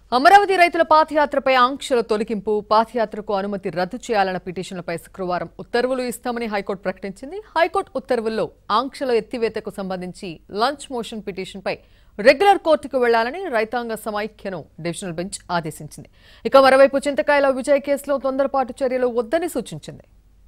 అమరావతి రైతుల పాదయాత్రపై ఆంక్షల తొలగింపు పాదయాత్రకు అనుమతి రద్దు చేయాలన్న పిటిషన్లపై శుక్రవారం ఉత్తర్వులు ఇస్తామని హైకోర్టు ప్రకటించింది హైకోర్టు ఉత్తర్వుల్లో ఆంక్షల ఎత్తివేతకు సంబంధించి లంచ్ మోషన్ పిటిషన్పై రెగ్యులర్ కోర్టుకు వెళ్లాలని రైతాంగ సమైక్యను డివిజనల్ బెంచ్ ఆదేశించింది ఇక మరోవైపు చింతకాయల విజయ్ కేసులో తొందరపాటు చర్యలు వద్దని సూచించింది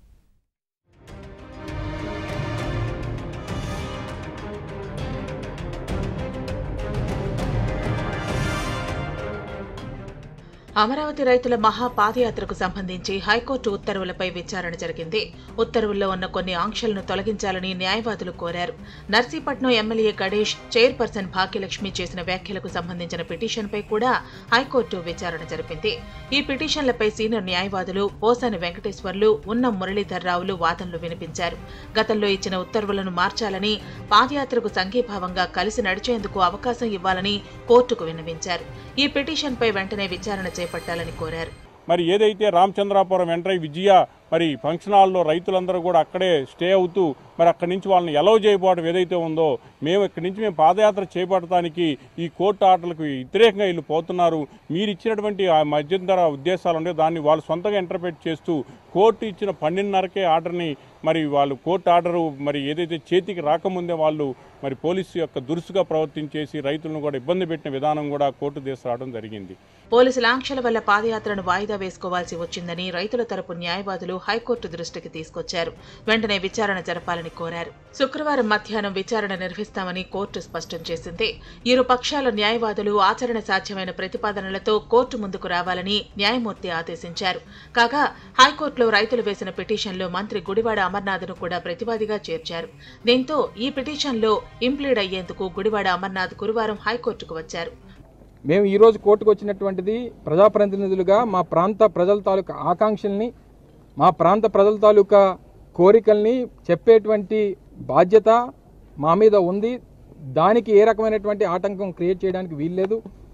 అమరావతి రైతుల మహా పాదయాత్రకు సంబంధించి హైకోర్టు ఉత్తర్వులపై విచారణ జరిగింది ఉత్తర్వుల్లో ఉన్న కొన్ని ఆంక్షలను తొలగించాలని న్యాయవాదులు కోరారు నర్సీపట్నం ఎమ్మెల్యే గణేష్ చైర్పర్సన్ భాగ్యలక్ష్మి చేసిన వ్యాఖ్యలకు సంబంధించిన పిటిషన్పై కూడా హైకోర్టు విచారణ జరిపింది ఈ పిటిషన్లపై సీనియర్ న్యాయవాదులు పోసాని వెంకటేశ్వర్లు ఉన్నం మురళీధర్రావులు వాదనలు వినిపించారు గతంలో ఇచ్చిన ఉత్తర్వులను మార్చాలని పాదయాత్రకు సంఘీభావంగా కలిసి నడిచేందుకు అవకాశం ఇవ్వాలని కోర్టుకు విన్నవించారు ఈ పిటిషన్పై వెంటనే విచారణ చేపట్టాలని కోరారు మరి ఏదైతే రామచంద్రాపురం వెంట్రై విజయ మరి ఫంక్షన్ హాల్లో రైతులందరూ కూడా అక్కడే స్టే అవుతూ మరి అక్కడి నుంచి వాళ్ళని ఎలవ్ చేయకపోవడం ఏదైతే ఉందో మేము ఇక్కడి నుంచి మేము పాదయాత్ర చేపట్టడానికి ఈ కోర్టు ఆర్డర్లకు వ్యతిరేకంగా వీళ్ళు పోతున్నారు మీరు ఇచ్చినటువంటి ఆ మధ్యంతర ఉద్దేశాలు ఉండే దాన్ని వాళ్ళు సొంతంగా ఇంటర్ప్రిట్ చేస్తూ కోర్టు ఇచ్చిన పన్నెండున్నరకే ఆర్డర్ని మరి వాళ్ళు కోర్టు ఆర్డరు మరి ఏదైతే చేతికి రాకముందే వాళ్ళు మరి పోలీసు యొక్క దురుసుగా ప్రవర్తించేసి రైతులను కూడా ఇబ్బంది పెట్టిన విధానం కూడా కోర్టు తీసుకురావడం జరిగింది పోలీసుల ఆంక్షల వల్ల పాదయాత్రను వాయిదా వేసుకోవాల్సి వచ్చిందని రైతుల తరపు న్యాయవాదులు హైకోర్టు దృష్టికి తీసుకొచ్చారు వెంటనే విచారణ జరపాలని కోరారు శుక్రవారం మధ్యాహ్నం విచారణ నిర్వహిస్తామని కోర్టు స్పష్టం చేసింది ఇరు పక్షాల న్యాయవాదులు ఆచరణ సాధ్యమైన ప్రతిపాదనలతో కోర్టు ముందుకు రావాలని న్యాయమూర్తి ఆదేశించారు కాగా హైకోర్టులో రైతులు వేసిన పిటిషన్లో మంత్రి గుడివాడ అమర్నాథ్ను కూడా ప్రతివాదిగా చేర్చారు దీంతో ఈ పిటిషన్లో ఇంప్లీడ్ అయ్యేందుకు గుడివాడ అమర్నాథ్ గురువారం హైకోర్టుకు వచ్చారు మేము ఈరోజు కోర్టుకు వచ్చినటువంటిది ప్రజాప్రతినిధులుగా మా ప్రాంత ప్రజల తాలూకా ఆకాంక్షల్ని మా ప్రాంత ప్రజల తాలూకా కోరికల్ని చెప్పేటువంటి బాధ్యత మా మీద ఉంది దానికి ఏ రకమైనటువంటి ఆటంకం క్రియేట్ చేయడానికి వీల్లేదు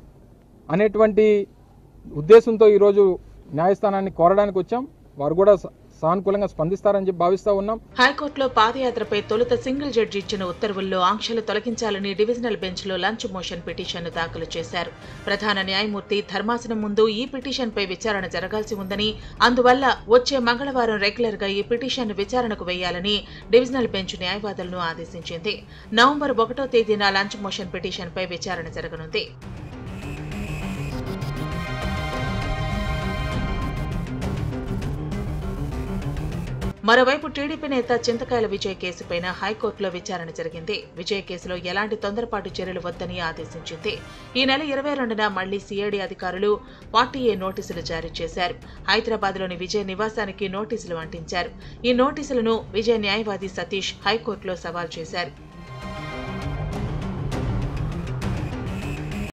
అనేటువంటి ఉద్దేశంతో ఈరోజు న్యాయస్థానాన్ని కోరడానికి వచ్చాం వారు కూడా స- సానుకూలంగా స్పందిస్తారని చెప్పి భావిస్తూ ఉన్నాం హైకోర్టులో పాదయాత్రపై తొలుత సింగిల్ జడ్జి ఇచ్చిన ఉత్తర్వుల్లో ఆంక్షలు తొలగించాలని డివిజనల్ బెంచ్లో లంచ్ మోషన్ పిటిషన్ను దాఖలు చేశారు ప్రధాన న్యాయమూర్తి ధర్మాసనం ముందు ఈ పిటిషన్పై విచారణ జరగాల్సి ఉందని అందువల్ల వచ్చే మంగళవారం రెగ్యులర్గా ఈ పిటిషన్ను విచారణకు వేయాలని డివిజనల్ బెంచ్ న్యాయవాదులను ఆదేశించింది నవంబర్ ఒకటో తేదీన లంచ్ మోషన్ పిటిషన్పై విచారణ జరగనుంది మరోవైపు టీడీపీ నేత చింతకాయల విజయ్ కేసుపైన హైకోర్టులో విచారణ జరిగింది విజయ్ కేసులో ఎలాంటి తొందరపాటు చర్యలు వద్దని ఆదేశించింది ఈ నెల ఇరవై రెండున మళ్లీ సిఐడి అధికారులు ఫార్టీ ఏ నోటీసులు జారీ చేశారు హైదరాబాద్లోని విజయ్ నివాసానికి నోటీసులు అంటించారు ఈ నోటీసులను విజయ్ న్యాయవాది సతీష్ హైకోర్టులో సవాల్ చేశారు